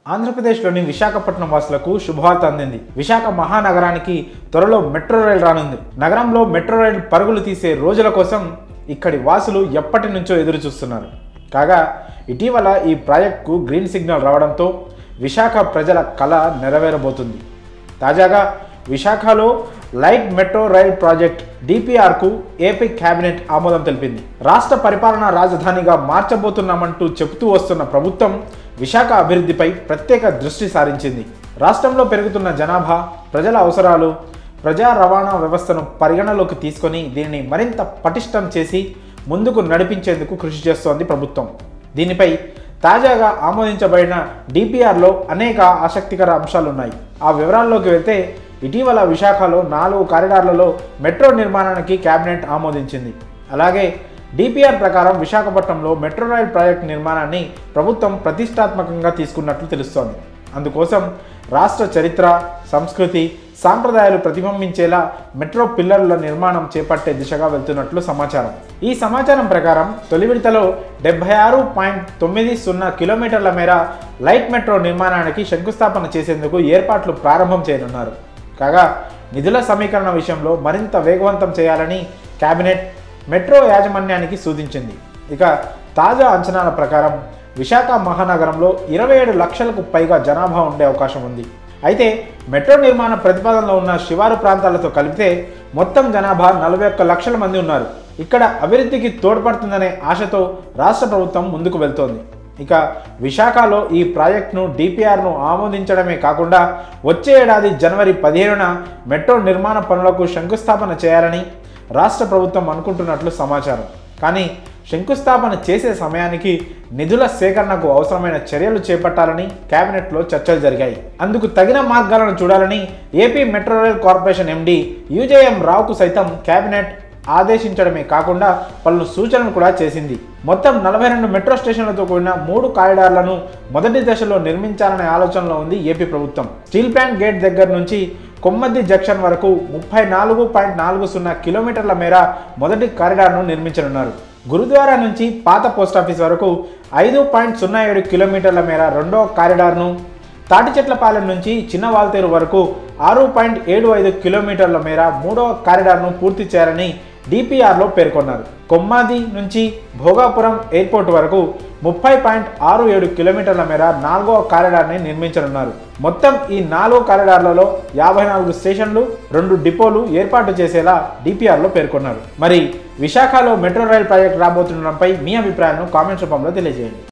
ఆంధ్రప్రదేశ్లోని విశాఖపట్నం వాసులకు శుభవార్త అందింది విశాఖ మహానగరానికి త్వరలో మెట్రో రైలు రానుంది నగరంలో మెట్రో రైలు పరుగులు తీసే రోజుల కోసం ఇక్కడి వాసులు ఎప్పటి నుంచో ఎదురు చూస్తున్నారు కాగా ఇటీవల ఈ ప్రాజెక్టుకు గ్రీన్ సిగ్నల్ రావడంతో విశాఖ ప్రజల కళ నెరవేరబోతుంది తాజాగా విశాఖలో లైట్ మెట్రో రైల్ ప్రాజెక్ట్ డిపిఆర్కు ఏపీ కేబినెట్ ఆమోదం తెలిపింది రాష్ట్ర పరిపాలనా రాజధానిగా మార్చబోతున్నామంటూ చెబుతూ వస్తున్న ప్రభుత్వం విశాఖ అభివృద్ధిపై ప్రత్యేక దృష్టి సారించింది రాష్ట్రంలో పెరుగుతున్న జనాభా ప్రజల అవసరాలు ప్రజా రవాణా వ్యవస్థను పరిగణలోకి తీసుకొని దీనిని మరింత పటిష్టం చేసి ముందుకు నడిపించేందుకు కృషి చేస్తోంది ప్రభుత్వం దీనిపై తాజాగా ఆమోదించబడిన డిపిఆర్లో అనేక ఆసక్తికర అంశాలున్నాయి ఆ వివరాల్లోకి వెళ్తే ఇటీవల విశాఖలో నాలుగు కారిడార్లలో మెట్రో నిర్మాణానికి కేబినెట్ ఆమోదించింది అలాగే డిపిఆర్ ప్రకారం విశాఖపట్నంలో మెట్రో రైల్ ప్రాజెక్టు నిర్మాణాన్ని ప్రభుత్వం ప్రతిష్టాత్మకంగా తీసుకున్నట్లు తెలుస్తోంది అందుకోసం రాష్ట్ర చరిత్ర సంస్కృతి సాంప్రదాయాలు ప్రతిబింబించేలా మెట్రో పిల్లర్ల నిర్మాణం చేపట్టే దిశగా వెళ్తున్నట్లు సమాచారం ఈ సమాచారం ప్రకారం తొలి విడతలో డెబ్బై ఆరు పాయింట్ తొమ్మిది సున్నా కిలోమీటర్ల మేర లైట్ మెట్రో నిర్మాణానికి శంకుస్థాపన చేసేందుకు ఏర్పాట్లు ప్రారంభం చేయనున్నారు కాగా నిధుల సమీకరణ విషయంలో మరింత వేగవంతం చేయాలని కేబినెట్ మెట్రో యాజమాన్యానికి సూచించింది ఇక తాజా అంచనాల ప్రకారం విశాఖ మహానగరంలో ఇరవై ఏడు లక్షలకు పైగా జనాభా ఉండే అవకాశం ఉంది అయితే మెట్రో నిర్మాణ ప్రతిపాదనలో ఉన్న శివారు ప్రాంతాలతో కలిపితే మొత్తం జనాభా నలభై ఒక్క లక్షల మంది ఉన్నారు ఇక్కడ అభివృద్ధికి తోడ్పడుతుందనే ఆశతో రాష్ట్ర ప్రభుత్వం ముందుకు వెళ్తోంది ఇక విశాఖలో ఈ ప్రాజెక్టును డిపిఆర్ను ఆమోదించడమే కాకుండా వచ్చే ఏడాది జనవరి పదిహేనున మెట్రో నిర్మాణ పనులకు శంకుస్థాపన చేయాలని రాష్ట్ర ప్రభుత్వం అనుకుంటున్నట్లు సమాచారం కానీ శంకుస్థాపన చేసే సమయానికి నిధుల సేకరణకు అవసరమైన చర్యలు చేపట్టాలని కేబినెట్లో చర్చలు జరిగాయి అందుకు తగిన మార్గాలను చూడాలని AP metro rail corporation MD UJM రావుకు సైతం కేబినెట్ ఆదేశించడమే కాకుండా పలు సూచనలు కూడా చేసింది మొత్తం నలభై రెండు మెట్రో స్టేషన్లతో కూడిన మూడు కారిడార్లను మొదటి దశలో నిర్మించాలనే ఆలోచనలో ఉంది ఏపీ ప్రభుత్వం స్టీల్ ప్లాంట్ గేట్ దగ్గర నుంచి కొమ్మద్ది జంక్షన్ వరకు ముప్పై నాలుగు పాయింట్ నాలుగు సున్నా కిలోమీటర్ల మేర మొదటి కారిడార్ను నిర్మించనున్నారు గురుద్వారా నుంచి పాత పోస్టాఫీస్ వరకు ఐదు పాయింట్ సున్నా ఏడు కిలోమీటర్ల మేర రెండో కారిడార్ను తాటి చెట్లపాలెం నుంచి చిన్న వాల్తేరు వరకు ఆరు పాయింట్ ఏడు ఐదు కిలోమీటర్ల మేర మూడవ కారిడార్ను పూర్తి చేయాలని డిపిఆర్లో పేర్కొన్నారు కొమ్మాది నుంచి భోగాపురం ఎయిర్పోర్ట్ వరకు ముప్పై పాయింట్ ఆరు ఏడు కిలోమీటర్ల మేర నాలుగవ కారిడార్ని నిర్మించనున్నారు మొత్తం ఈ నాలుగు కారిడార్లలో యాభై నాలుగు స్టేషన్లు రెండు డిపోలు ఏర్పాటు చేసేలా డిపిఆర్లో పేర్కొన్నారు మరి విశాఖలో మెట్రో రైల్ ప్రాజెక్ట్ రాబోతుండడంపై మీ అభిప్రాయాలను కామెంట్స్ రూపంలో తెలియజేయండి